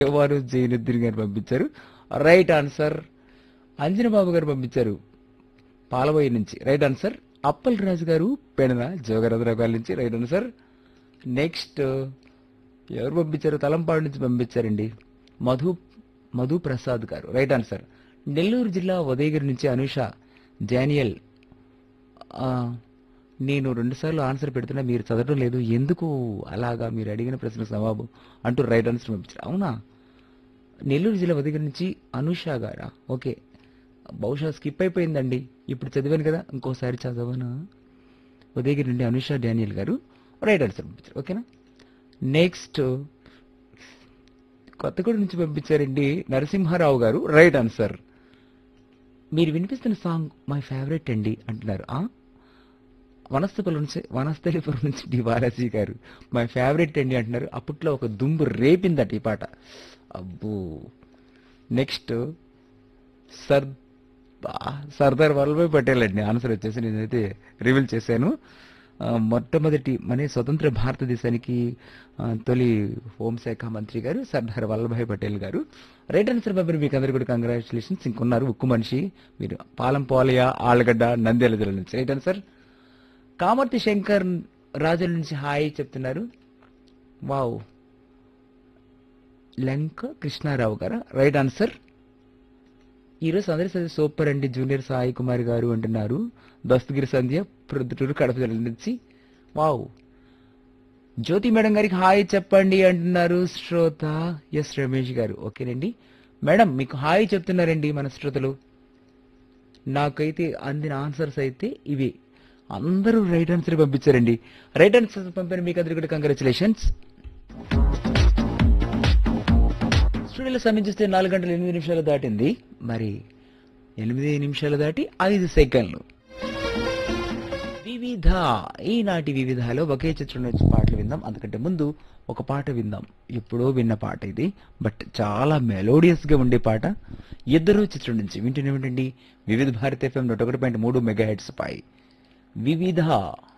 వారు జైనుద్దీన్ గారు పంపించారు రైట్ ఆన్సర్ అంజనబాబు గారు పంపించారు పాలబోయి నుంచి రైట్ ఆన్సర్ అప్పల్ రాజు గారు పెడన జోగరాజరావు గారి నుంచి రైట్ ఆన్సర్ నెక్స్ట్ ఎవరు పంపించారు తలంపాడు నుంచి పంపించారండి మధు మధు ప్రసాద్ గారు రైట్ ఆన్సర్ నెల్లూరు జిల్లా ఉదయగిరి నుంచి అనుష జానియల్ ఆ, నేను రెండుసార్లు ఆన్సర్ పెడుతున్నా మీరు చదవడం లేదు ఎందుకు అలాగా మీరు అడిగిన ప్రశ్న జవాబు అంటూ రైట్ ఆన్సర్ పంపించారు అవునా నెల్లూరు జిల్లా ఉదయగిరి నుంచి అనుష గారా ఓకే బహుశా స్కిప్ అయిపోయిందండి ఇప్పుడు చదివాను కదా ఇంకోసారి చదవనా ఉదయగిరి నుండి Anusha Daniel garu right answer పంపించారు ఓకేనా నెక్స్ట్ కొత్తగూడ నుంచి పంపించారండి నరసింహారావు గారు రైట్ ఆన్సర్ మీరు వినిపిస్తున్న సాంగ్ మై ఫేవరెట్ అండి అంటున్నారు ఆ వనస్థపురం నుంచి వనస్థలిపురం నుంచి డి బాలాజీ గారు మై ఫేవరెట్ అండి అంటున్నారు అప్పట్లో ఒక దుమ్ము రేపిందట ఈ పాట అబ్బో నెక్స్ట్ సర్ బా, సర్దార్ వల్లభాయ్ పటేల్ అండి ఆన్సర్ వచ్చేసి నేనైతే రివీల్ చేశాను ఆ, మొట్టమొదటి మన స్వతంత్ర భారతదేశానికి ఆ, తొలి హోంశాఖ మంత్రి గారు సర్దార్ వల్లభాయ్ పటేల్ గారు రైట్ ఆన్సర్ బాబు మీకు అందరికీ కూడా కంగ్రాచులేషన్స్ ఇంకొన్నారు ఉక్కు మనిషి మీరు పాలం పోలయ ఆలగడ్డ నంద్యాల జిల్లా నుంచి రైట్ ఆన్సర్ కామర్తి శంకర్ రాజుల నుంచి హాయ్ చెప్తున్నారు వావ్ లంక కృష్ణారావు గారా రైట్ ఆన్సర్ ఈరోజు అందరి సరే సూపర్ అండి జూనియర్ సాయి కుమార్ గారు అంటున్నారు దస్తగిరి సంధ్య ప్రొద్దుటూరు కడప జిల్లా నుంచి వావ్ జ్యోతి మేడం గారికి హాయ్ చెప్పండి అంటున్నారు శ్రోత ఎస్ రమేష్ గారు ఓకేనండి మేడం మీకు హాయ్ చెప్తున్నారండి మన శ్రోతలు నాకైతే అందిన ఆన్సర్స్ అయితే ఇవి అందరూ రైట్ ఆన్సర్ పంపించారండి రైట్ ఆన్సర్ పంపిన మీకు అందరికీ కూడా కంగ్రాచులేషన్స్ స్టూడియోలో సమయం చూస్తే నాలుగు గంటల ఎనిమిది నిమిషాలు దాటింది మరి ఎనిమిది నిమిషాలు దాటి ఐదు సెకండ్లు వివిధ ఈనాటి వివిధలో ఒకే చిత్రం నుంచి పాటలు విందాం అందుకంటే ముందు ఒక పాట విందాం ఎప్పుడో విన్న పాట ఇది బట్ చాలా మెలోడియస్ గా ఉండే పాట ఇద్దరు చిత్రం నుంచి వింటూనే వింటండి వివిధ భారత ఎఫ్ఎం నూట ఒకటి పాయింట్ మూడు మెగా హెడ్స్ పై వివిధ